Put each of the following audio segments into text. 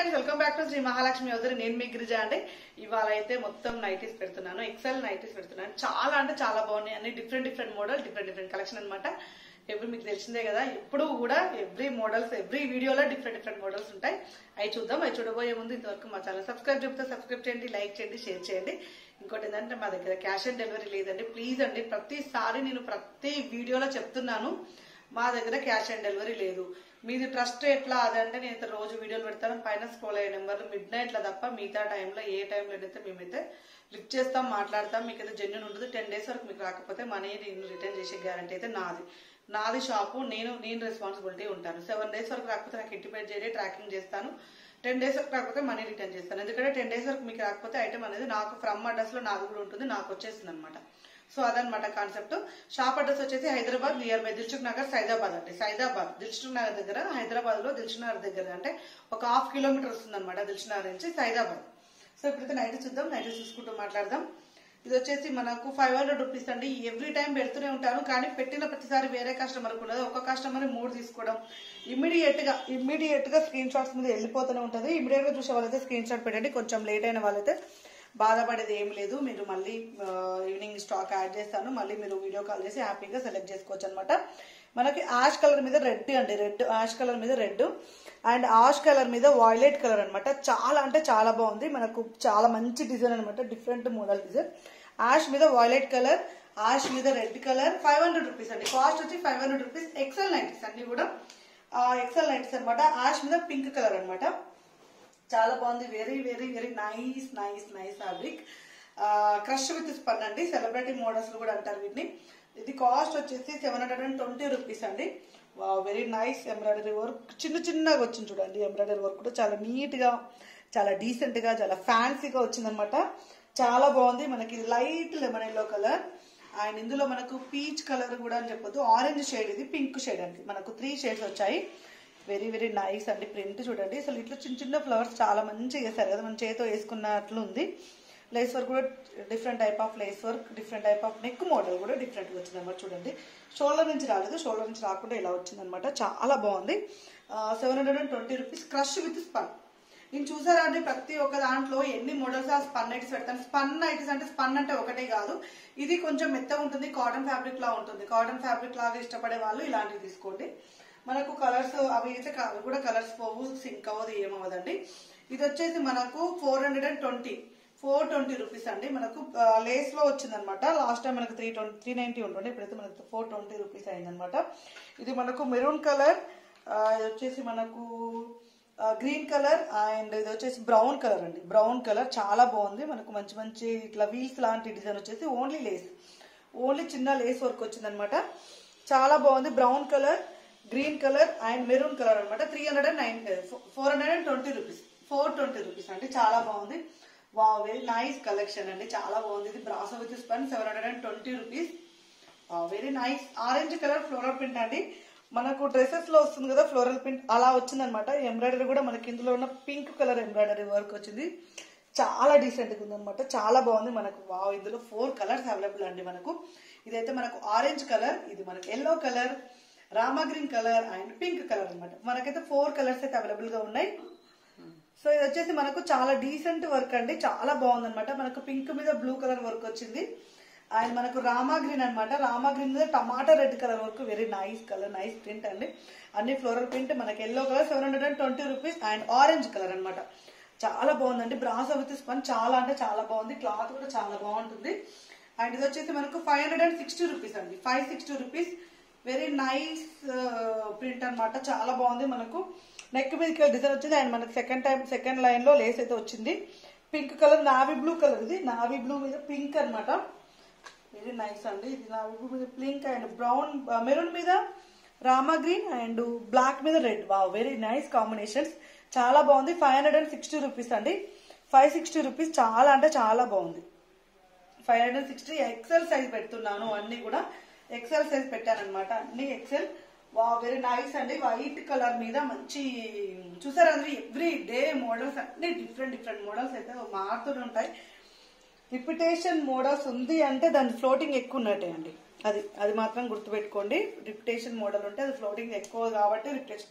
friends welcome back to Shri Mahalakshmi వదిలి నేను మీ గిరిజ అండి ఇవాళ అయితే మొత్తం నైటీస్ పెడుతున్నాను ఎక్సెల్ నైటీస్ పెడుతున్నాను చాలా అంటే చాలా బాగున్నాయి అన్ని different different model different different collection అనమాట ఎప్పుడు మీకు తెలిసిందే కదా ఎప్పుడు కూడా ఎవ్రీ మోడల్స్ ఎవ్రీ వీడియోలో డిఫరెంట్ డిఫరెంట్ మోడల్స్ ఉంటాయి అవి చూద్దాం అవి చూడబోయే ముందు ఇంతవరకు మా ఛానల్ సబ్స్క్రైబ్ చెప్తే సబ్స్క్రైబ్ చేయండి లైక్ చేయండి షేర్ చేయండి ఇంకోటి ఏంటంటే మా దగ్గర క్యాష్ ఆన్ డెలివరీ లేదండి ప్లీజ్ అండి ప్రతిసారి నేను ప్రతి వీడియోలో చెప్తున్నాను మా దగ్గర క్యాష్ ఆన్ డెలివరీ లేదు మీది ట్రస్ట్ ఎట్లా అదంటే నేను అయితే రోజు వీడియోలు పెడతాను పైన స్క్రోల్ అయ్యే నెంబర్ మిడ్ నైట్ లో తప్ప మిగతా టైంలో ఏ టైంలో అయితే మేమైతే లిఫ్ట్ చేస్తాం మాట్లాడతాం మీకు అయితే జెన్యున్ ఉంటుంది టెన్ డేస్ వరకు మీకు రాకపోతే మనీ నేను రిటర్న్ చేసే గ్యారంటీ అయితే నాది నాది షాపు నేను నేను రెస్పాన్సిబిలిటీ ఉంటాను సెవెన్ డేస్ వరకు రాకపోతే నాకు ఇంటిమేట్ చేయండి ట్రాకింగ్ చేస్తాను టెన్ డేస్ వరకు రాకపోతే మనీ రిటర్న్ చేస్తాను ఎందుకంటే టెన్ డేస్ వరకు మీకు రాకపోతే ఐటమ్ అనేది నాకు ఫ్రమ్ అడ్రస్ లో నాది కూడా ఉంటుంది నాకు వచ్చేస్తుంది అనమాట సో అదనమాట కాన్సెప్ట్ షాప్ అడ్రస్ వచ్చేసి Hyderabad near by Dilsukhnagar Saidabad అండి సైదాబాద్ దిల్చుక్ నగర్ దగ్గర హైదరాబాద్ లో దిల్చుక్ నగర్ దగ్గర అంటే ఒక హాఫ్ కిలోమీటర్ వస్తుంది అనమాట దిల్చుక్ నగర్ నుంచి సైదాబాద్ సో ఇప్పుడైతే నైట్ చూద్దాం నైట్ చూసుకుంటూ మాట్లాడదాం ఇది వచ్చేసి మనకు ఫైవ్ హండ్రెడ్ రూపీస్ అండి ఎవ్రీ టైం పెడుతూనే ఉంటాను కానీ పెట్టిన ప్రతిసారి వేరే కస్టమర్ ఉన్నది ఒక కస్టమర్ మూడు తీసుకోవడం ఇమ్మీడియట్ గా ఇమ్మీడియట్ గా స్క్రీన్ షాట్స్ మీద వెళ్ళిపోతూనే ఉంటుంది ఇమ్మీడియట్ గా చూసే వాళ్ళైతే స్క్రీన్ షాట్ పెట్టండి కొంచెం లేట్ అయిన వాళ్ళైతే బాధపడేది ఏం లేదు మీరు మళ్ళీ ఈవినింగ్ స్టాక్ యాడ్ చేస్తాను మళ్ళీ మీరు వీడియో కాల్ చేసి హ్యాపీగా సెలెక్ట్ చేసుకోవచ్చు అనమాట మనకి యాష్ కలర్ మీద రెడ్ అండి రెడ్ యాష్ కలర్ మీద రెడ్ అండ్ ఆష్ కలర్ మీద వాయిలెట్ కలర్ అనమాట చాలా అంటే చాలా బాగుంది మనకు చాలా మంచి డిజైన్ అనమాట డిఫరెంట్ మోడల్ డిజైన్ యాష్ మీద వాయిలెట్ కలర్ యాష్ మీద red colour five hundred rupees అండి కాస్ట్ వచ్చి five hundred rupees XL nighties అన్ని కూడా ఎక్సెల్ నైటీస్ అనమాట యాష్ మీద పింక్ కలర్ అనమాట చాలా బాగుంది very very very nice nice nice fabric crush with spun అండి సెలబ్రిటీ మోడల్స్ కూడా అంటారు వీటిని ఇది కాస్ట్ వచ్చేసి seven hundred and twenty rupees అండి వెరీ నైస్ ఎంబ్రాయిడరీ వర్క్ చిన్న చిన్నగా వచ్చింది చూడండి ఎంబ్రాయిడరీ వర్క్ కూడా చాలా నీట్ గా చాలా డీసెంట్ గా చాలా ఫ్యాన్సీగా వచ్చిందనమాట చాలా బాగుంది మనకి light lemon yellow colour and ఇందులో మనకు పీచ్ కలర్ కూడా అని చెప్పొద్దు ఆరెంజ్ షేడ్ ఇది పింక్ షేడ్ అండి మనకు త్రీ షేడ్స్ వచ్చాయి వెరీ వెరీ నైస్ అండి ప్రింట్ చూడండి అసలు ఇట్లా చిన్న చిన్న ఫ్లవర్స్ చాలా మంచిగా వేస్తారు కదా మన చేతితో వేసుకున్నట్లు ఉంది లేస్ వర్క్ కూడా different type of lace work different type of neck model కూడా డిఫరెంట్గా వచ్చింది అనమాట చూడండి షోల్డర్ నుంచి రాలేదు షోల్డర్ నుంచి రాకుండా ఇలా వచ్చిందనమాట చాలా బాగుంది seven hundred and twenty rupees crush with spun నేను చూసారా అండి ప్రతి ఒక్క దాంట్లో ఎన్ని మోడల్స్ ఆ స్పన్ నైట్స్ పెడతాను స్పన్ నైట్స్ అంటే స్పన్ అంటే ఒకటే కాదు ఇది కొంచెం మెత్తగా ఉంటుంది కాటన్ ఫ్యాబ్రిక్ లా ఉంటుంది కాటన్ ఫ్యాబ్రిక్ లాగా ఇష్టపడే వాళ్ళు ఇలాంటివి తీసుకోండి మనకు కలర్స్ అవి అయితే క- అవి కూడా కలర్స్ పోవు సింక్ అవ్వదు ఏమవ్వదండి ఇది వచ్చేసి మనకు four hundred and twenty four twenty rupees అండి మనకు లేస్ లో వచ్చిందనమాట లాస్ట్ టైం మనకు త్రీ ట్వంటీ త్రీ నైన్టీ ఉంటుండే ఇప్పుడైతే మనకు ఫోర్ ట్వంటీ రూపీస్ అయిందనమాట ఇది మనకు మెరూన్ కలర్ ఇది వచ్చేసి మనకు గ్రీన్ కలర్ అండ్ ఇది వచ్చేసి బ్రౌన్ కలర్ అండి బ్రౌన్ కలర్ చాలా బాగుంది మనకు మంచి మంచి ఇట్లా వీల్స్ లాంటి డిజైన్ వచ్చేసి ఓన్లీ లేస్ ఓన్లీ చిన్న లేస్ వర్క్ వచ్చిందనమాట చాలా బాగుంది brown colour green colour and maroon colour అనమాట three hundred and nine four hundred and twenty rupees four twenty rupees అండి చాలా బాగుంది వా వెరీ నైస్ కలెక్షన్ అండి చాలా బాగుంది ఇది బ్రాసో with spun seven hundred and twenty rupees very nice orange colour floral print అండి మనకు డ్రెస్సెస్ లో వస్తుంది కదా ఫ్లోరల్ ప్రింట్ అలా వచ్చిందనమాట ఎంబ్రాయిడరీ కూడా మనకి ఇందులో ఉన్న పింక్ కలర్ ఎంబ్రాయిడరీ వర్క్ వచ్చింది చాలా డీసెంట్ గా ఉందన్నమాట చాలా బాగుంది మనకు వావ్ ఇందులో ఫోర్ కలర్స్ అవైలబుల్ అండి మనకు ఇదైతే మనకు ఆరెంజ్ కలర్ ఇది మనకు yellow colour Rama green colour and pink colour అన్నమాట మనకైతే ఫోర్ కలర్స్ అయితే అవైలబుల్ గా ఉన్నాయి సో ఇది వచ్చేసి మనకు చాలా డీసెంట్ వర్క్ అండి చాలా బాగుంది అనమాట మనకు పింక్ మీద బ్లూ కలర్ వర్క్ వచ్చింది అండ్ మనకు రామా గ్రీన్ అనమాట రామా గ్రీన్ మీద tomato red colour work very nice colour nice print అండి అన్ని ఫ్లోరల్ ప్రింట్ మనకి yellow colour seven hundred and twenty rupees and orange colour అనమాట చాలా బాగుందండి బ్రాసో విత్ స్పన్ చాలా అంటే చాలా బాగుంది క్లాత్ కూడా చాలా బాగుంటుంది అండ్ ఇది వచ్చేసి మనకు five hundred and sixty rupees అండి five sixty rupees very nice print అన్నమాట చాలా బాగుంది మనకు నెక్ మీద డిజైన్ వచ్చింది అండ్ మనకి సెకండ్ టైం సెకండ్ లైన్ లో లేస్ అయితే వచ్చింది pink colour navy blue colour ఇది నావీ బ్లూ మీద పింక్ అన్నమాట వెరీ నైస్ అండి ఇది నావీ బ్లూ మీద పింక్ అండ్ బ్రౌన్ మెరూన్ మీద రామా గ్రీన్ అండ్ బ్లాక్ మీద రెడ్ వా వెరీ నైస్ కాంబినేషన్స్ చాలా బాగుంది five hundred and sixty rupees అండి ఫైవ్ సిక్స్టీ రూపీస్ చాలా అంటే చాలా బాగుంది five hundred sixty XL size పెడుతున్నాను అన్ని కూడా ఎక్సెల్ సైజ్ పెట్టానమాట అన్ని ఎక్సెల్ వా వెరీ నైస్ అండి వైట్ కలర్ మీద మంచి చూసారా అందరూ ఎవ్రీ డే మోడల్స్ అన్ని డిఫరెంట్ డిఫరెంట్ మోడల్స్ అయితే మారుతూనే ఉంటాయి రిపిటేషన్ మోడల్స్ ఉంది అంటే దాని ఫ్లోటింగ్ ఎక్కువ ఉన్నట్టే అండి అది అది మాత్రం గుర్తుపెట్టుకోండి రిపిటేషన్ మోడల్ ఉంటే అది ఫ్లోటింగ్ ఎక్కువ కాబట్టి రిపిటేషన్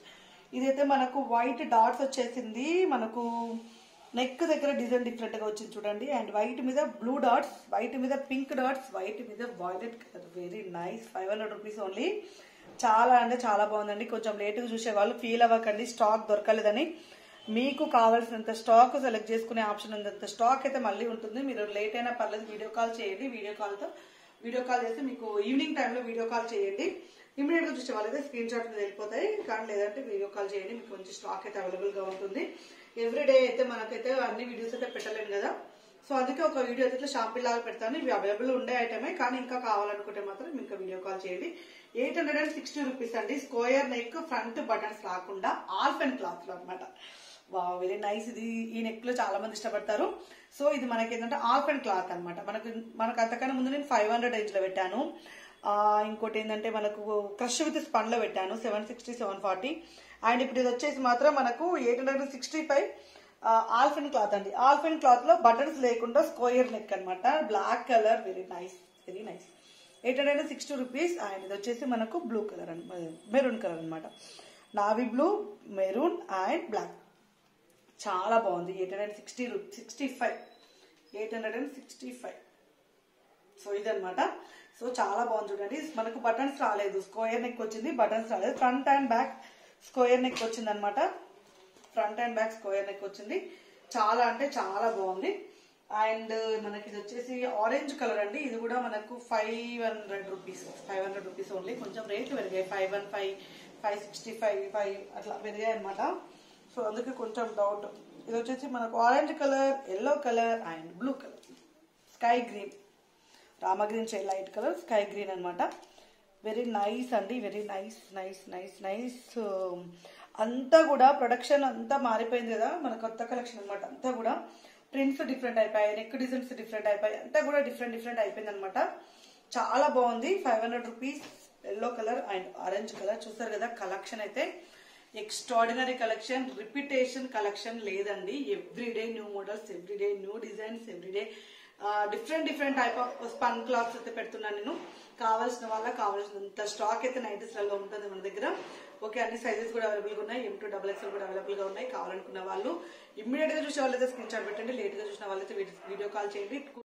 ఇదైతే మనకు వైట్ డాట్స్ వచ్చేసింది మనకు నెక్ దగ్గర డిజైన్ డిఫరెంట్ గా వచ్చింది చూడండి అండ్ వైట్ మీద బ్లూ డాట్స్ వైట్ మీద పింక్ డాట్స్ వైట్ మీద violet colour very nice five hundred rupees only చాలా అంటే చాలా బాగుందండి కొంచెం లేటుగా చూసే వాళ్ళు ఫీల్ అవ్వకండి స్టాక్ దొరకలేదని మీకు కావాల్సినంత స్టాక్ సెలెక్ట్ చేసుకునే ఆప్షన్ ఉందంత స్టాక్ అయితే మళ్ళీ ఉంటుంది మీరు లేట్ అయినా పర్లేదు వీడియో కాల్ చేయండి వీడియో కాల్తో వీడియో కాల్ చేస్తే మీకు ఈవినింగ్ టైంలో వీడియో కాల్ చేయండి ఇమీడియట్ గా చూసే వాళ్ళైతే స్క్రీన్ షాట్ మీద వెళ్ళిపోతాయి కానీ లేదంటే వీడియో కాల్ చేయండి మీకు మంచి స్టాక్ అయితే అవైలబుల్ గా ఉంటుంది ఎవ్రీ డే అయితే మనకైతే అన్ని వీడియోస్ అయితే పెట్టలేను కదా సో అందుకే ఒక వీడియో అయితే ఇట్లా షాంపిల్ లాగా పెడతాను ఇవి అవైలబుల్ ఉండే ఐటమే కానీ ఇంకా కావాలనుకుంటే మాత్రం ఇంకా వీడియో కాల్ చేయండి eight hundred and sixty rupees అండి స్క్వేర్ నెక్ ఫ్రంట్ బటన్స్ రాకుండా ఆల్ఫ్ అండ్ క్లాత్ లో అనమాట వా వెరీ నైస్ ఇది ఈ నెక్ లో చాలా మంది ఇష్టపడతారు సో ఇది మనకి ఏంటంటే ఆల్ఫ్ అండ్ క్లాత్ అనమాట మనకు మనకు అంతకన్నా ముందు నేను ఫైవ్ హండ్రెడ్ రేంజ్ లో పెట్టాను ఆ, ఇంకోటి ఏంటంటే మనకు క్రష్ విత్ స్పన్ లో పెట్టాను seven sixty seven forty and ఇప్పుడు ఇది వచ్చేసి మాత్రం మనకు ఎయిట్ హండ్రెడ్ సిక్స్టీ ఫైవ్ ఆల్ఫిన్ క్లాత్ అండి ఆల్ఫిన్ క్లాత్ లో బటన్స్ లేకుండా స్క్వేర్ నెక్ అన్నమాట black colour very nice very nice eight hundred and sixty rupees and ఇది వచ్చేసి మనకు బ్లూ కలర్ అనమాట మెరూన్ కలర్ అనమాట navy blue maroon and black చాలా బాగుంది eight hundred sixty sixty five eight hundred and sixty five so ఇదనమాట so చాలా బాగుంది చూడండి మనకు బటన్స్ రాలేదు స్క్వేర్ నెక్ వచ్చింది బటన్స్ రాలేదు front and back square neck వచ్చింది అనమాట front and back square neck వచ్చింది చాలా అంటే చాలా బాగుంది అండ్ మనకి ఇది వచ్చేసి ఆరెంజ్ కలర్ అండి ఇది కూడా మనకు five hundred rupees five hundred rupees only కొంచెం రేట్లు పెరిగాయి five one five five sixty five five అట్లా పెరిగాయి అనమాట సో అందుకే కొంచెం డౌట్ ఇది వచ్చేసి మనకు orange colour yellow colour and blue colour sky green Rama green shade light colour sky green అన్నమాట వెరీ నైస్ అండి very nice nice nice nice అంతా కూడా ప్రొడక్షన్ అంతా మారిపోయింది కదా మన కొత్త కలెక్షన్ అన్నమాట అంతా కూడా ప్రింట్స్ డిఫరెంట్ అయిపోయాయి నెక్ డిజైన్స్ డిఫరెంట్ అయిపోయాయి అంతా కూడా డిఫరెంట్ డిఫరెంట్ అయిపోయింది అనమాట చాలా బాగుంది five hundred rupees yellow colour and orange colour చూసారు కదా కలెక్షన్ అయితే ఎక్స్ట్రాడినరీ కలెక్షన్ రిపిటేషన్ కలెక్షన్ లేదండి everyday new models everyday new designs everyday different different type of spun cloths అయితే పెడుతున్నాను నేను కావాల్సిన వాళ్ళ కావాల్సినంత స్టాక్ అయితే నైటీస్ లలో ఉంటుంది మన దగ్గర ఓకే అన్ని సైజెస్ కూడా అవైలబుల్ గా ఉన్నాయి ఎం టూ డబల్ ఎక్స్ఎల్ కూడా అవైలబుల్ గా ఉన్నాయి కావాలనుకున్న వాళ్ళు ఇమ్మీడియట్ గా చూసే వాళ్ళైతే స్క్రీన్ షాట్ పెట్టండి లేట్ గా చూసిన వాళ్ళైతే వీడియో కాల్ చేయండి